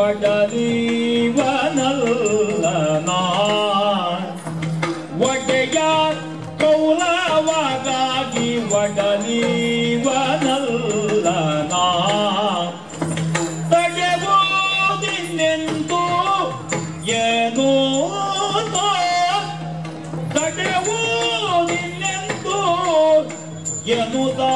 ಒಡಲಿವನಲ್ಲ ನಾ ಒಡೆಯ ಕೌಲವಗಾಗಿ ಒಡಲಿವನಲ್ಲ ನಾ ತಡೆವುದಿನ್ನೆಂದು ಏನೋ ತಡೆವುದಿನ್ನೆಂದು ಎನ್ನುತ್ತಾ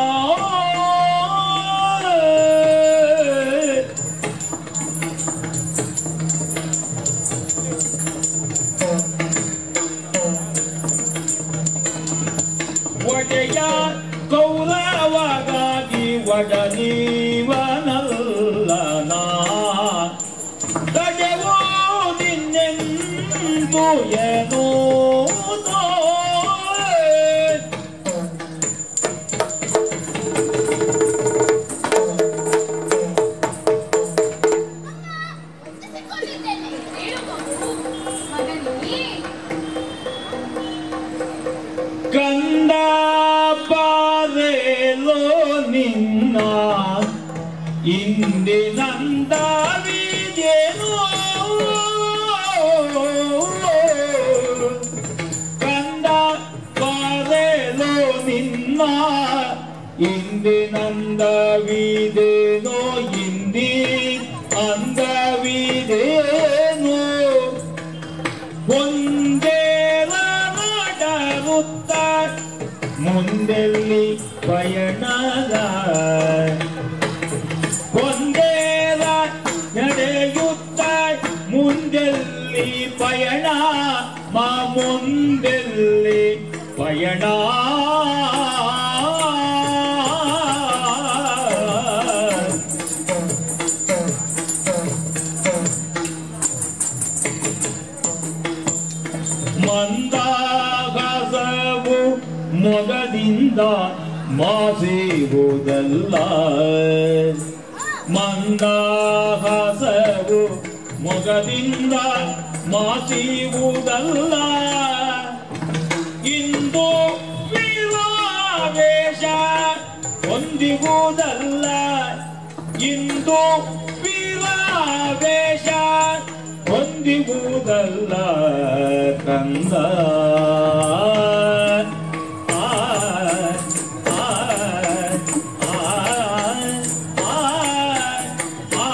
ಒಡೆಯ ಕೌರವಗಾಗಿ ಒಡನೀವನಲ್ಲ ನಾ ತಡೆವು ನಿನ್ನೆಂದು ಏನೋ ವಂದಿಸಿಕೊಂಡಿದ್ದೇನೆ. ಹೇಳು ಮಗು. ಮಗನೇ, ಕಂದ ಬಾರೆಲೋ ನಿನ್ನ ಇಂದಿನಂದವಿದೇನೋ ಕಂದ ಬಾರೆಲೋ ನಿನ್ನ ಇಂದಿನಂದವಿದೇನೋ ಇಂದಿ ಅಂದವಿದೇನೋ ಒಂದೇಲ ಮಾಡರುತ್ತ ಮುಂದೆಲ್ಲಿ ಪಯಣದ ಒಂದೇಲ ನಡೆಯುತ್ತ ಮುಂದೆಲ್ಲಿ ಪಯಣ ಮಾ ಮುಂದೆಲ್ಲಿ ಪಯಣ ಮಂದಗಸವು ಮೊಗದಿಂದ ಮಾಸಿವುದಲ್ಲ ಮಂದಹಾಸವು ಮೊಗದಿಂದ ಮಾಸಿವುದಲ್ಲ ಇಂದು ವಿಲಾವೇಶ ಹೊಂದಿವುದಲ್ಲ ಇಂದು ವಿಲಾವೇಶ ಹೊಂದಿವುದಲ್ಲ ಕಂದ ಆ, ಆ, ಆ, ಆ, ಆ,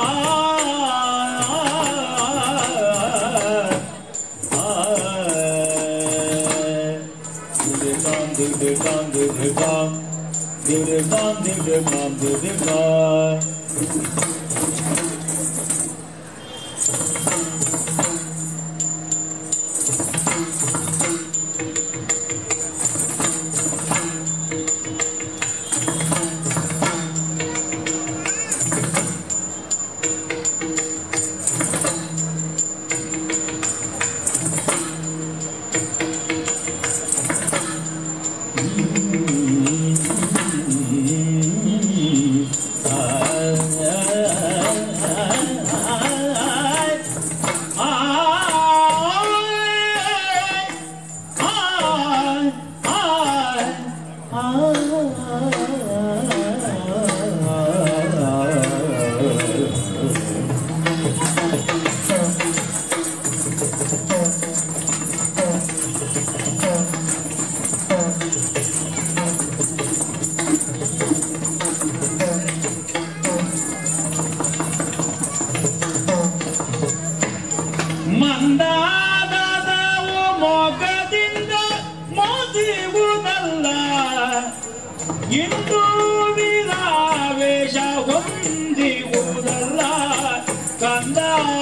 ಮಂದಾದವು ಮೊಗದಿಂದ ಮೋದಿವುದಲ್ಲ ಇಂದು ವಿಲಾವೇಶ ಹೊಂದಿವುದಲ್ಲ ಕಂದ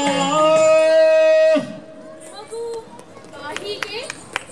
ಮಗು, ಬಾ ಹೀಗೆ.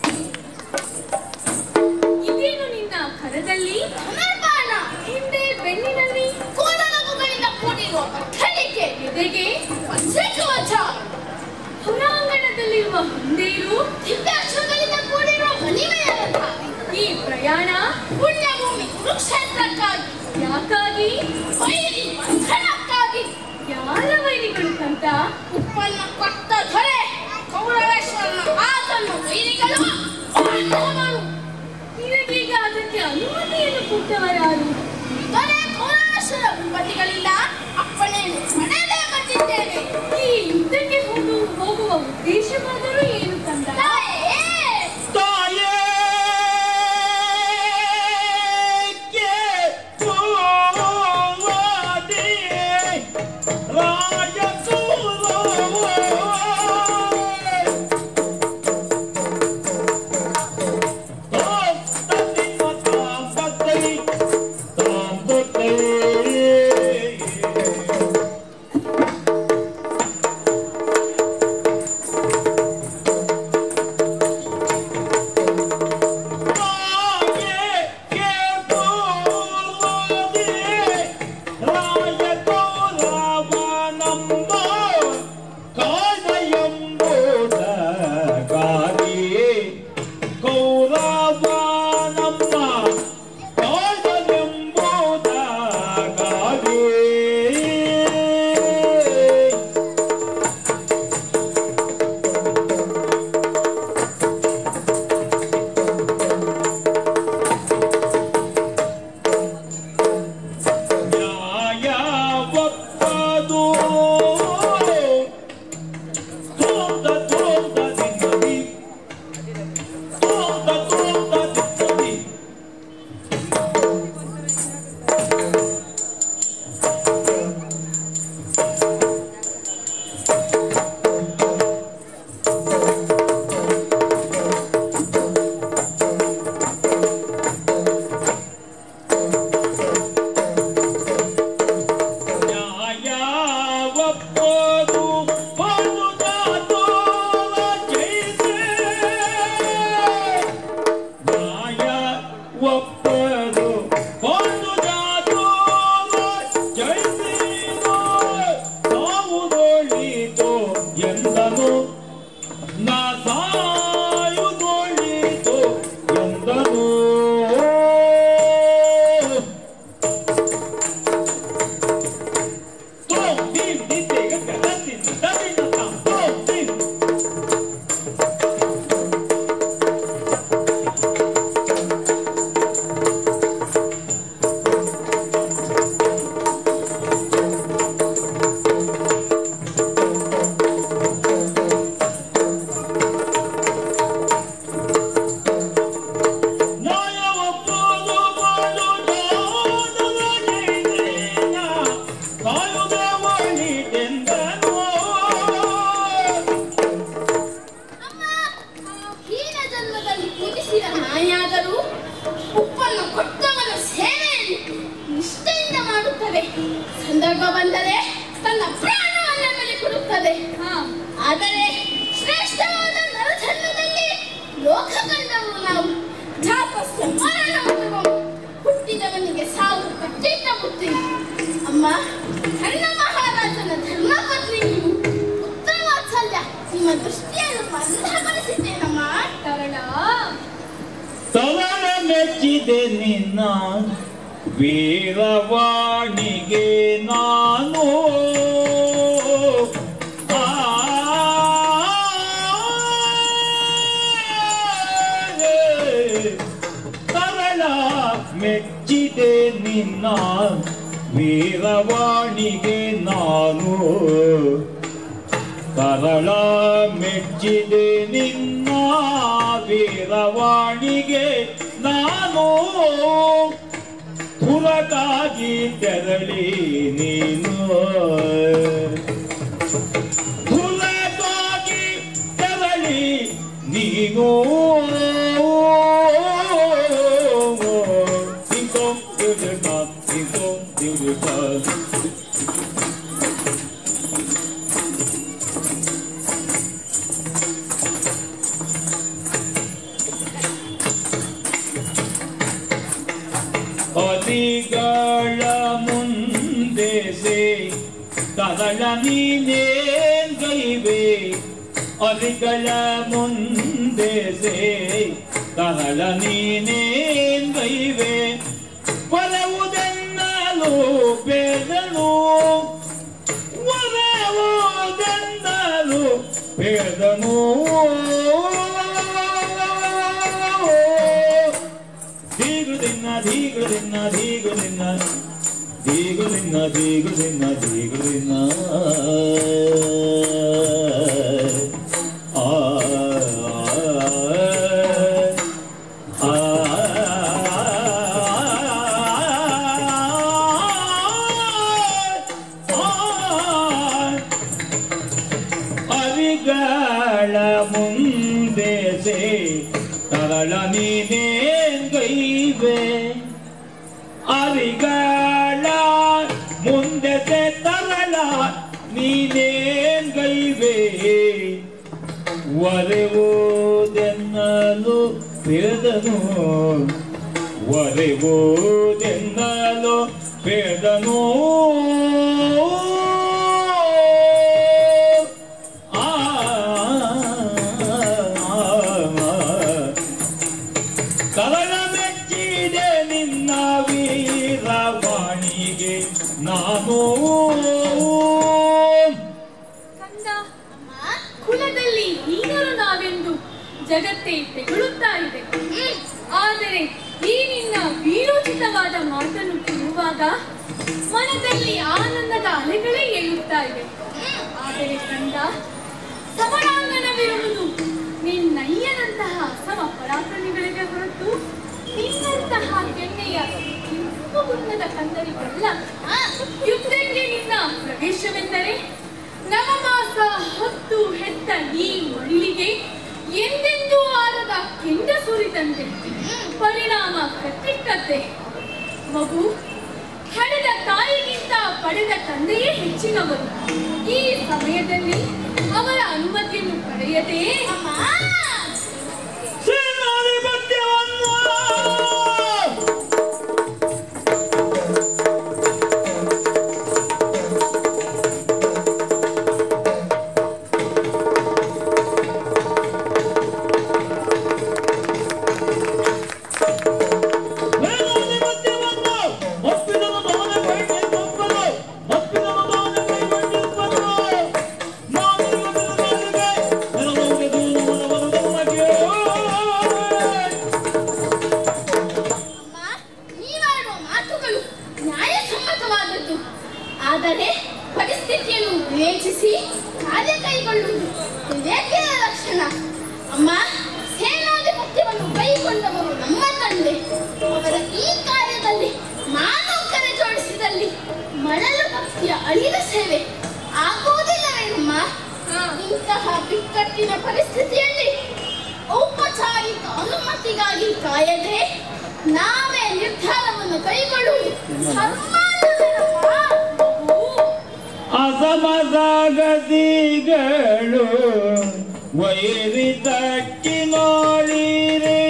ಇದೇನು ನಿನ್ನ ಕರದಲ್ಲಿ ಪುನರ್ಬಾಣ ಹಿಂದೆ ಬೆನ್ನಿನಲ್ಲಿ ಕೋಲರಗುಗಳಿಂದ ಕೂಡಿರುವ ಕಟ್ಟಳಿಕೆ ಎದೆಗೆ ವಜ್ರಕವಚ ಹೊರಾಂಗಣದಲ್ಲಿರುವ ಹೊಂದೇರು ದಿವ್ಯಾಶ್ವಗಳಿಂದ ಕೂಡಿರುವ ಮಣಿಮೆಯ ರಥ ಈ ಪ್ರಯಾಣ ಪುಣ್ಯಭೂಮಿ ಕುರುಕ್ಷೇತ್ರಕ್ಕಾಗಿ ಯಾಕಾಗಿ ವೈರಿ ಬಂಧನಕ್ಕಾಗಿ ಯಾರ ವೈರಿಗಳು ಕಂತ ಉಪ್ಪನ್ನ ಕೊಟ್ಟ ದೊರೆ ಕೌರವೇಶ್ವರನ ಮಾತನ್ನು ವೈರಿಗಳು ಬಂಧನರು. ನಿನಗೀಗ ಅದಕ್ಕೆ ಅನುಮತಿಯನ್ನು ಕೊಟ್ಟವರಾರು ದೊರೆ ಕೌರವೇಶ್ವರ ಭೂಪತಿಗಳಿಂದ ಅಪ್ಪಣೆಯನ್ನು ಪಡೆದೇ ಬಂದಿದ್ದೇನೆ ಈ ಯುದ್ಧಕ್ಕೆ ಹೋಗು ಹೋಗುವ ಉದ್ದೇಶವಾದರೂ ಏನು ಕಂದ ತಾಯೇ ತಾಯೇ ಪೂರ್ವದಿ ರಾಜಕುಲ ಕೌರವನಮ್ಮ ಕಾದನೆಂಬುದ ಗಾದೆ ನ್ಯಾಯ ಒಪ್ಪದು ತೋಟ ತೋಟ ದಿನದಿ ತೋಟ ತೋಟ ದಿನದಿ ನ್ಯಾಯ ಒಪ್ಪದು ಒಂದು ಜಾತೋಲ ಜಯಿಸೆ ನ್ಯಾಯ ಒಪ್ಪದು ಒಂದು ಜಾತೋಲ ಜಯಿಸಿದೋ ಸಾವುದೊಳಿತು ಎಂದನು ನಾ ಸಾಯುದೊಳಿತು ಎಂದನು Tom, Tim, Dite, Gaka, Datin, Datin, Datam, Tom, Tim. ನ್ಯಾಯವಪ್ಪದು ಮಾಡು ಜಾನದ ಜೈನೇನ, ಕಾಯುದ ಒಳಿತೆಂದನು. ಅಮ್ಮ ಹೀನ ಜನ್ಮದಲ್ಲಿ ಪೂಜಿಸಿದ ನಾಯಾದರೂ ಉಪ್ಪನ್ನು ಕೊಟ್ಟವನ ಸೇವೆಯಲ್ಲಿ ನಿಷ್ಠೆಯಿಂದ ಮಾಡುತ್ತದೆ ಸಂದರ್ಭ ಬಂದರೆ ತನ್ನ ಪ್ರಾಣವನ್ನ ಬಲಿ ಕೊಡುತ್ತದೆ ಹಾ ಆದರೆ ಶ್ರೇಷ್ಠವಾದ ನರಜನ್ಮದಲ್ಲಿ ಲೋಕ ಕಂಡವು ನಾವು ಜಾತಸ್ಯ ಮರಣ ಹೊಂದುವವು. ಹುಟ್ಟಿದವನಿಗೆ ಸಾವು ಕಟ್ಟಿಟ್ಟ ಬುದ್ಧಿ ಅಮ್ಮ ಕರ್ಣ ಮಹಾರಾಜನ ಧರ್ಮಪತ್ನಿ ನೀವು ಪುತ್ರ ವಾತ್ಸಲ್ಯ ನಿಮ್ಮ ದೃಷ್ಟಿಯನ್ನು ಮಂದಗೊಳಿಸಿದ್ದೇನಮ್ಮ ಕಾರಣ ತವರ ಮೆಚ್ಚಿದೆ ನಿನ್ನ ವೀರವಾಣಿಗೆ ನಾನು ಆ, ತವರ ಮೆಚ್ಚಿದೆ ನಿನ್ನ ವೀರವಾಣಿಗೆ ನಾನು ಕರಳ ಮೆಚ್ಚಿದೆ ನಿನ್ನ ವೀರವಾಣಿಗೆ ನಾನು ಹುಲಗಾಗಿ ತೆರಳಿ ನೀನು ಹುಲಗಾಗಿ ತೆರಳಿ ನೀನು ತಿಂಕೋ ತಿರುಗ ತಿಂಕೋ ತಿರುಗ ಅಲಿಗಳ ಮುಂದೆ ಸೇ ಕದಳ ನೀನೇನ್ ಗೈವೆ ಅಲಿಗಳ ಮುಂದೆ ಸೇ ಕದಳ ನೀನೇನ್ ಗೈವೆ ಒಲವುದೆನ್ನಲು ಬೇದನು ಒಲವುದೆನ್ನಲು ಬೇದನು ಧೀಗುದಿನ್ನ ಧೀಗುದಿನ್ನ ಧೀಗುದಿನ್ನ ದೇಗುಲಿನ ದೇಗುಲಿನ ದೇಗುಲಿನ ಆ ಆ ಅರಿಗಳ ಮುಂದೆ ಸೇ ತರಳ ನೀನೇಗೈವೆ ಅರಿಗಳ ಮುಂದೆ ಸೇ ತರಳ ನೀನೇಗೈವೆ ಒರೆವುದೆನ್ನಲು ಬೇದನು ಒರೆವುದೆನ್ನಲು ಬೇದನು ಆ ಕರಳ ಮೆಚ್ಚಿದೆ ನಿನ್ನ ವೀರವಾಣಿಗೆ ನಾನು ಕಂದ ಕುಲದಲ್ಲಿ ಹೀನರು ನಾವೆಂದು ಜಗತ್ತೇ ತೆಗಳುತ್ತಾ ಇದೆ ಆದರೆ ಈ ನಿನ್ನ ವೀರೋಚಿತವಾದ ಮಾತನ್ನು ಕೇಳುವಾಗ ಮನದಲ್ಲಿ ಆನಂದದ ಅಲೆಗಳೇ ಏಳುತ್ತಾ ಇವೆ ಆದರೆ ಕಂದ ಸಮರಾಂಗಣವಿರುವುದು ನಿನ್ನಯ್ಯನಂತಹ ಸಮ ಪರಾಕ್ರಮಿಗಳಿಗೆ ಹೊರತು ನಿನ್ನಂತಹ ಕೆನ್ನೆಯ ಕೆಂಪು ಬಣ್ಣದ ಕಂದರಿಗಲ್ಲ ಯುದ್ಧಕ್ಕೆ ನಿನ್ನ ಪ್ರವೇಶವೆಂದರೆ ನವಮಾಸ ಹೊತ್ತು ಹೆತ್ತ ಈ ಮಡಿಲಿಗೆ ಎಂದೆಂದೂ ಆರದ ಕೆಂಡ ಸುರಿದಂತೆ ಪರಿಣಾಮ ಕಟ್ಟಿಟ್ಟದ್ದೆ ಮಗು ಹಡೆದ ತಾಯಿಗಿಂತ ಪಡೆದ ತಂದೆಯೇ ಹೆಚ್ಚಿನವರು ಈ ಸಮಯದಲ್ಲಿ ಅವರ ಅನುಮತಿಯನ್ನು ಪಡೆಯದೇ ಸೇನಾಧಿಪತ್ಯವನ್ನು ಸೇನಾಧಿಪತ್ಯವನ್ನು ಒಪ್ಪಿದನು ತಾನೇ ಕೈಗೊಂಡಿರುವನು. ಒಪ್ಪಿದನು ತಾನೇ ಕೈಗೊಂಡಿರುವನು. ನಾನೀಗ ಬಿರುಗಾಳಿಗೆ ನೆರಳೋಗೆದು ನಮನವನು ನಮಗೆ. ಅಮ್ಮ, ನೀವಾಡುವ ಮಾತುಗಳು ನ್ಯಾಯಸಮ್ಮತವಾದದ್ದು ಆದರೆ ಪರಿಸ್ಥಿತಿಯನ್ನು ವಿವೇಚಿಸಿ ಕಾರ್ಯ ಕೈಗೊಳ್ಳುವುದು ವಿವೇಕಿನ ಲಕ್ಷಣ ಅಮ್ಮ ಸೇನಾಧಿಪತ್ಯವನ್ನು ಕೈಗೊಂಡವರು ನಮ್ಮ ತಂದೆ ಅವರ ಈ ಕಾರ್ಯದಲ್ಲಿ ನಾನು ಕರೆ ಜೋಡಿಸಿದಲ್ಲಿ ಮರಳು ಭಕ್ತಿಯ ಅಳಿದ ಸೇವೆ ಆಗುವುದಿಲ್ಲವೇನಮ್ಮ ಇಂತಹ ಬಿಕ್ಕಟ್ಟಿನ ಪರಿಸ್ಥಿತಿಯಲ್ಲಿ ಔಪಚಾರಿಕ ಅನುಮತಿಗಾಗಿ ಕಾಯದೆ ನಾವೇ ನಿರ್ಧಾರವನ್ನು ಕೈಗೊಳ್ಳುವುದು ಧರ್ಮಾಂಧತೆಯಮ್ಮ. ಅಸಮಸಾಗತಿಗಳು ವೈರಿ ತಟ್ಟಿ ನೋಡಿರೆ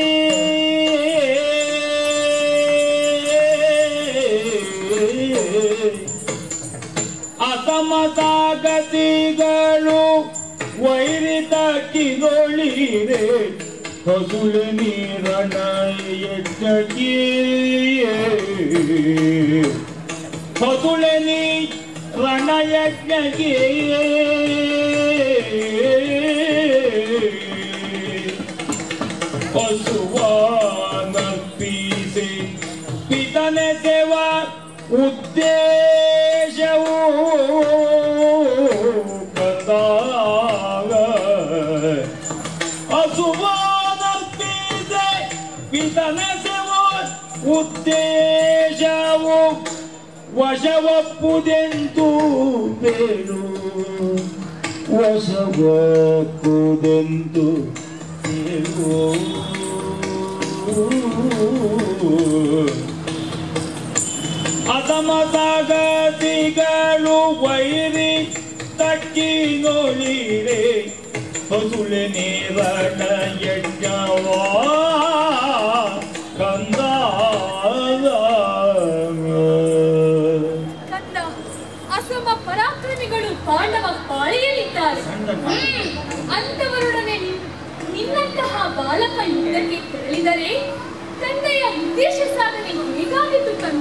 ಅಸಮಸಾಗತಿಗಳು ವೈರಿ ತಟ್ಟಿ ನೋಡಿರೆ ಹಸುಳು ನೀರಣ ಎಚ್ಚರಿಕೆ ಹೊಸುಳೆನಿ ರಣಯಜ್ಞಗೆ ಪಶುವಾನರ್ಪಿಸಿ ಪಿತನೆ ಸೇವ ಉದ್ದೇಶವು ಕಂದಾಗ ಹಸುವಾನರ್ಪಿಸಿ ಪಿತನೆ ಸೇವ ಉದ್ದೇಶವು ವಶವಪ್ಪುದೆಂದು ಬೇರು ವಶವಪ್ಪುದೆಂದು ಬೇರು ಅಸಮಸಾಗತಿಗಳು ವೈರಿ ತಕ್ಕಿ ನೋಡಿರೆ ಹಸುಳೆ ನೇರಣ ಯಜ್ಞವಾ ಕಂದ ಕಂದ ಅಸಮ ಪರಾಕ್ರಮಿಗಳು ಪಾಂಡವ ಪಾಳೆಯಲ್ಲಿದ್ದಾರೆ ಅಂತವರೊಡನೆ ನಿನ್- ನಿನ್ನಂತಹ ಬಾಲಕ ಯುದ್ಧಕ್ಕೆ ತೆರಳಿದರೆ ತಂದೆಯ ಉದ್ದೇಶ ಸಾಧನೆ ಹೇಗಾಗಿತ್ತು ಕಂದ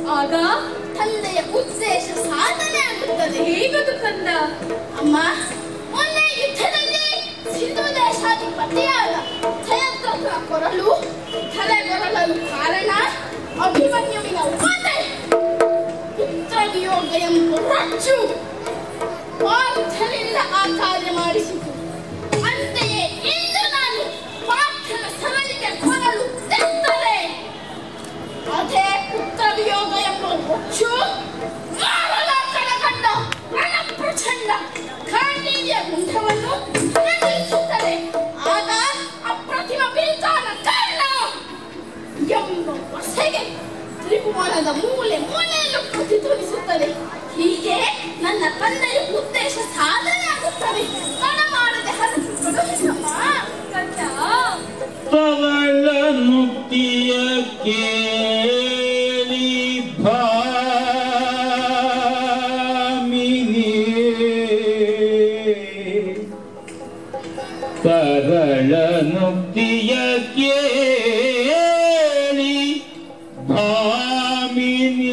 ಆಗ ತಂದೆಯ ಉದ್ದೇಶ ಸಾಧನೆ ಆಗುತ್ತದೆ ಹೇಗದು ಕಂದ ಅಮ್ಮ ಮೊನ್ನೆ ಯುದ್ಧದಲ್ಲಿ ಸಿಂಧು ದೇಶಾಧಿಪತಿಯಾದ ಜಯದ್ರಥನ ಕೊರಲು ತಲೆಗೊರಳಲು ಕಾರಣ ಅಭಿಮನ್ಯುವಿನ ಉಪಾದೆ ಪುತ್ರ ವಿಯೋಗ ಎಂಬ ರಚ್ಚು ಪಾರ್ಥನಿಂದ ಆ ಕಾರ್ಯ ಮಾಡಿಸಿತು ಅಂತೆಯೇ ಇಂದು ನಾನು ಪಾರ್ಥನ ಸರಳಿಗೆ ಕೊರಲು ತೆತ್ತರೆ ಅದೇ ಪುತ್ರ ವಿಯೋಗ ಎಂಬ ರಚ್ಚು ಮಾರಲಾಕನ ಕಂಡ ರಣಪ್ರಚಂಡ ಕಾಂಡೀಯ ಗುಂಡವನ್ನು ನಿಲ್ಲಿಸುತ್ತದೆ ಆಗ ಅಪ್ರತಿಮ ಬೀಜಾನ ಕರ್ಣ ಎಂಬ ಹೊಸಗೆ ತ್ರಿಭುವನದ ಮೂಲೆ ಮೂಲೆಯಲ್ಲೂ ಪ್ರತಿಧ್ವನಿಸುತ್ತದೆ ಹೀಗೆ ನನ್ನ ತಂದೆಯ ಉದ್ದೇಶ ಸಾಧನೆ ಆಗುತ್ತದೆ ತಡ ಮಾಡದೆ ಹರಸಿ ಕಳುಹಿಸಮ್ಮ ಕಂದ ಸರಳ ನುಕ್ತಿಯ ಕೇಳಿ ಭಾಮಿನಿ ಸರಳ ನುಕ್ತಿಯ ಕೇಳಿ ಭಾಮಿನಿ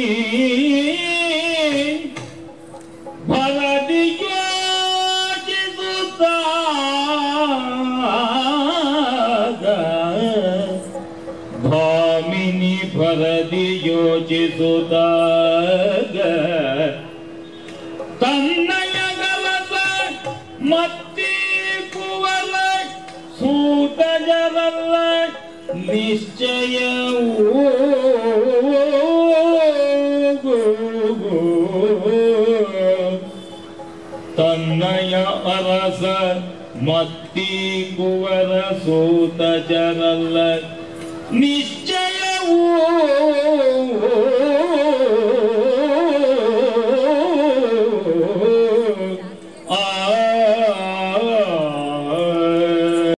ಭರದಿಯೋಚಿಸುತ್ತಾಗ ಭಾಮಿನಿ ಭರದಿ ಯೋಚಿಸುತ್ತಾಗ ತನ್ನಯಗಲಸ ಮತ್ತಿ ಕುವಲ ಸೂತಜರಲ್ಲ ನಿಶ್ಚಯವೂ ತನ್ನಯ ಅರಸ ಮತ್ತಿ ಕುವರ ಸೂತ ಜರಲ್ಲ ನಿಶ್ಚಯವೂ